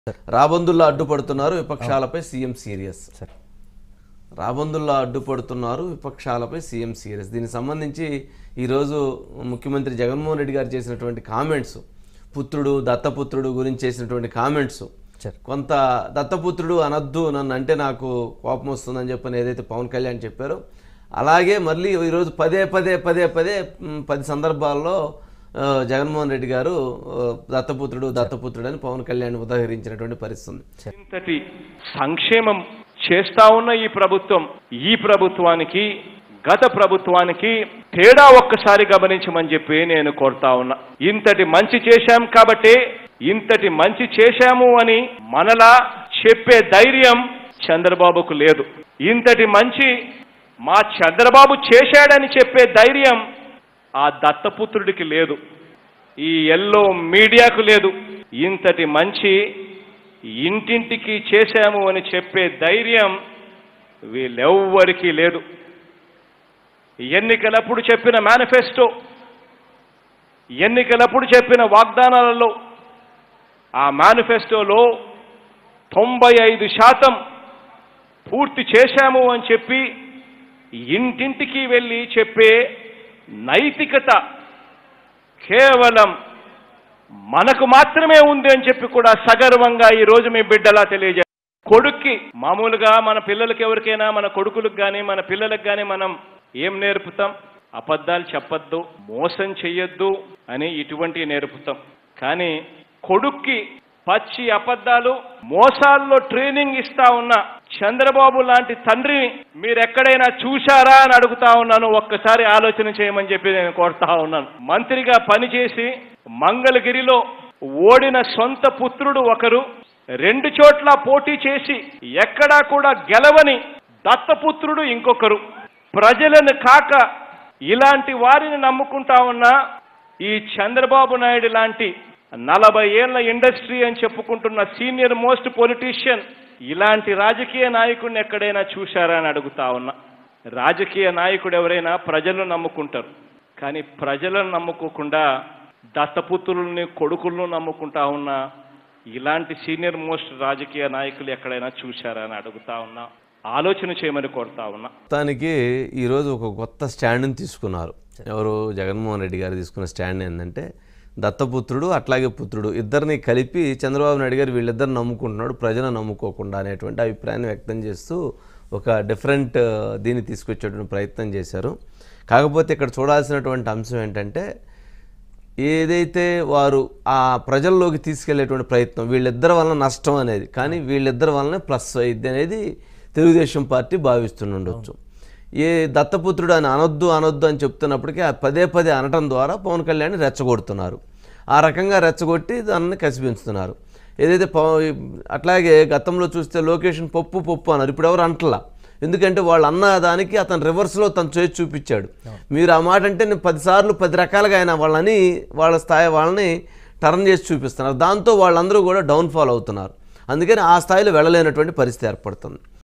రాబందుల్లో అడ్డుపడుతున్నారు విపక్షాలపై CM serious sir రాబందుల్లో అడ్డుపడుతున్నారు విపక్షాలపై సీఎం సీరియస్ దీనికి సంబంధించి ఈరోజు ముఖ్యమంత్రి జగన్మోహన్ రెడ్డి గారు చేసినటువంటి కామెంట్స్ పుత్రుడు దత్తపుత్రుడు గురించి చేసినటువంటి కామెంట్స్ సార్ కొంత దత్తపుత్రుడు అనద్దు నన్ను అంటే నాకు కోపం వస్తుందని చెప్పని ఏదైతే పవన్ కళ్యాణ్ చెప్పారో అలాగే మళ్ళీ ఈరోజు పదే పదే పదే పదే మ్, పది సందర్భాల్లో ఆ, జగన్మోహన్ రెడ్డి గారు ఆ, దత్తపుత్రుడు దత్తపుత్రుడు అని పవన్ కళ్యాణ్ ఉదహరించినటువంటి పరిస్థితి ఉంది ఇంతటి సంక్షేమం చేస్తా ఉన్న ఈ ప్రభుత్వం ఈ ప్రభుత్వానికి గత ప్రభుత్వానికి తేడా ఒక్కసారి గమనించమని చెప్పి నేను కోరుతా ఉన్నా ఇంతటి మంచి చేశాం కాబట్టి ఇంతటి మంచి చేశాము అని మనలా చెప్పే ధైర్యం చంద్రబాబుకు లేదు ఇంతటి మంచి మా చంద్రబాబు చేశాడని చెప్పే ధైర్యం ఆ దత్తపుత్రుడికి లేదు ఈ ఎల్లో మీడియాకు లేదు ఇంతటి మంచి ఇంటింటికి చేశాము అని చెప్పే ధైర్యం వీళ్ళెవ్వరికీ లేదు ఎన్నికలప్పుడు చెప్పిన మేనిఫెస్టో ఎన్నికలప్పుడు చెప్పిన వాగ్దానాలలో ఆ మేనిఫెస్టోలో తొంభై ఐదు శాతం పూర్తి చేశాము అని చెప్పి ఇంటింటికి వెళ్ళి చెప్పే నైతికత కేవలం మనకు మాత్రమే ఉంది అని చెప్పి కూడా సగర్వంగా ఈ రోజు మీ బిడ్డలా తెలియజే కొడుక్కి మామూలుగా మన పిల్లలకి ఎవరికైనా మన కొడుకులకు కానీ మన పిల్లలకు కానీ మనం ఏం నేర్పుతాం అబద్ధాలు చెప్పొద్దు మోసం చెయ్యొద్దు అని ఇటువంటి నేర్పుతాం కానీ కొడుక్కి పచ్చి అబద్ధాలు మోసాల్లో ట్రైనింగ్ ఇస్తా ఉన్న చంద్రబాబు లాంటి తండ్రిని మీరు ఎక్కడైనా చూశారా అని అడుగుతా ఉన్నాను ఒక్కసారి ఆలోచన చేయమని చెప్పి నేను కోరుతా ఉన్నాను మంత్రిగా పనిచేసి మంగళగిరిలో ఓడిన సొంత పుత్రుడు ఒకరు రెండు చోట్ల పోటీ చేసి ఎక్కడా కూడా గెలవని దత్తపుత్రుడు ఇంకొకరు ప్రజలను కాక ఇలాంటి వారిని నమ్ముకుంటా ఉన్న ఈ చంద్రబాబు నాయుడు లాంటి నలభై ఏళ్ల ఇండస్ట్రీ అని చెప్పుకుంటున్న సీనియర్ మోస్ట్ పొలిటీషియన్ ఇలాంటి రాజకీయ నాయకుడిని ఎక్కడైనా చూశారా అని అడుగుతా ఉన్నా రాజకీయ నాయకుడు ఎవరైనా ప్రజలను నమ్ముకుంటారు కానీ ప్రజలను నమ్ముకోకుండా దత్తపుత్రుల్ని కొడుకులను నమ్ముకుంటా ఉన్నా ఇలాంటి సీనియర్ మోస్ట్ రాజకీయ నాయకులు ఎక్కడైనా చూశారా అని అడుగుతా ఉన్నా ఆలోచన చేయమని కోరుతా ఉన్నా మొత్తానికి ఈరోజు ఒక కొత్త స్టాండ్ని తీసుకున్నారు ఎవరు జగన్మోహన్ రెడ్డి గారు తీసుకున్న స్టాండ్ ఏంటంటే దత్తపుత్రుడు అట్లాగే పుత్రుడు ఇద్దరిని కలిపి చంద్రబాబు నాయుడు గారు వీళ్ళిద్దరు నమ్ముకుంటున్నాడు ప్రజలను నమ్ముకోకుండా అనేటువంటి అభిప్రాయాన్ని వ్యక్తం చేస్తూ ఒక డిఫరెంట్ దీన్ని తీసుకొచ్చేటువంటి ప్రయత్నం చేశారు కాకపోతే ఇక్కడ చూడాల్సినటువంటి అంశం ఏంటంటే ఏదైతే వారు ఆ ప్రజల్లోకి తీసుకెళ్లేటువంటి ప్రయత్నం వీళ్ళిద్దరి వలన నష్టం అనేది కానీ వీళ్ళిద్దరి వలన ప్లస్ అయింది అనేది తెలుగుదేశం పార్టీ భావిస్తుండొచ్చు ఏ దత్తపుత్రుడు అని అనొద్దు అనొద్దు అని చెప్తున్నప్పటికీ ఆ పదే పదే అనటం ద్వారా పవన్ కళ్యాణ్ రెచ్చగొడుతున్నారు ఆ రకంగా రెచ్చగొట్టి దాన్ని కసిపించుతున్నారు ఏదైతే పవ- అట్లాగే గతంలో చూస్తే లొకేషన్ పప్పు పప్పు అన్నారు ఇప్పుడు ఎవరు అంటలా ఎందుకంటే వాళ్ళు అన్న దానికి అతను రివర్స్లో తను చేసి చూపించాడు మీరు ఆ మాట అంటే నేను పదిసార్లు పది రకాలుగా ఆయన వాళ్ళని వాళ్ళ స్థాయి వాళ్ళని టర్న్ చేసి చూపిస్తున్నారు దాంతో వాళ్ళందరూ కూడా డౌన్ఫాల్ అవుతున్నారు అందుకని ఆ స్థాయిలో వెళ్ళలేనటువంటి పరిస్థితి ఏర్పడుతుంది